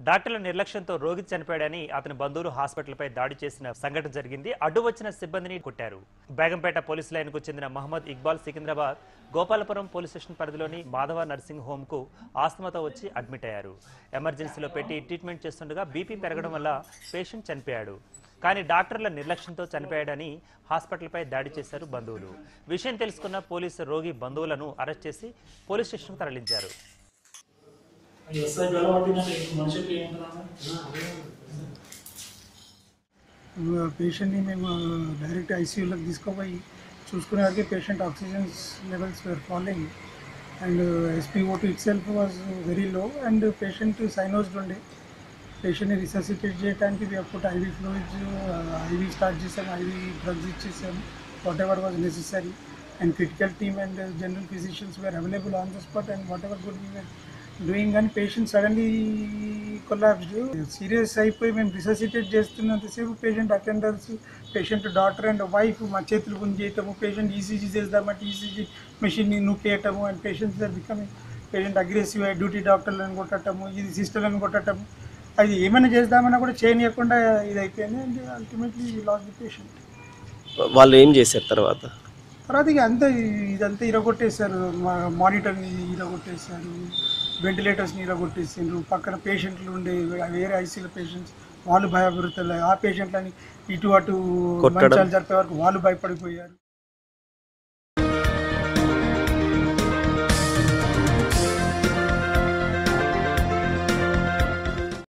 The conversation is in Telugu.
డాక్టర్ల నిర్లక్ష్యంతో రోగి చనిపోయాడని అతని బంధువులు హాస్పిటల్పై దాడి చేసిన సంఘటన జరిగింది అడ్డు వచ్చిన సిబ్బందిని కొట్టారు బేగంపేట పోలీసు లైన్కు చెందిన మహమ్మద్ ఇక్బాల్ సికింద్రాబాద్ గోపాలపురం పోలీస్ స్టేషన్ పరిధిలోని మాధవ నర్సింగ్ హోమ్కు ఆస్తమాతో వచ్చి అడ్మిట్ అయ్యారు ఎమర్జెన్సీలో పెట్టి ట్రీట్మెంట్ చేస్తుండగా బీపీ పెరగడం వల్ల పేషెంట్ చనిపోయాడు కానీ డాక్టర్ల నిర్లక్ష్యంతో చనిపోయాడని హాస్పిటల్పై దాడి చేశారు బంధువులు విషయం తెలుసుకున్న పోలీసు రోగి బంధువులను అరెస్ట్ చేసి పోలీస్ స్టేషన్కు తరలించారు అది ఎస్ఐ గెలవబట్టినట్టు మనుషులకి ఏమంటున్నాను పేషెంట్ని మేము డైరెక్ట్ ఐసీయూలోకి తీసుకుపోయి చూసుకునేవారికి patient oxygen levels were following and SPOT itself was very low and patient cyanosed ఉండే పేషెంట్ని రిససిటేట్ చేయడానికి we put IV fluids IV start చేసాం ఐవీ డ్రగ్స్ ఇచ్చేసాం whatever was necessary and critical team and general physicians were available on the spot and whatever good we doing కానీ పేషెంట్ సడన్లీ కొలాబ్స్డ్ సీరియస్ అయిపోయి మేము రిససిటేట్ చేస్తున్నంతసేపు patient attenders patient doctor and wife మా చేతులు గుంజేయటము పేషెంట్ ఈసీజీ చేద్దామంటే ఈసీజీ మెషిన్ని నూకేయటము and patients are becoming patient aggressive అయ్యి డ్యూటీ డాక్టర్లను కొట్టటము ఇది సిస్టర్లను కొట్టటము అది ఏమైనా చేద్దామన్నా కూడా చేయనీయకుండా ఇది అయిపోయింది and ultimately loss the patient వాళ్ళు ఏం చేశారు తర్వాత తర్వాత ఇక అంతా ఇదంతా ఇరగొట్టేశారు మా మానిటర్ని ఇరగొట్టేశారు వెంటిలేటర్స్ని ఇరగొట్టేసారు పక్కన పేషెంట్లు ఉండే వేరే ఐసీల పేషెంట్స్ వాళ్ళు భయపడుతున్నారు ఆ పేషెంట్లని ఇటు అటు కొట్టడం. మంచాలు జరిపే వరకు వాళ్ళు భయపడిపోయారు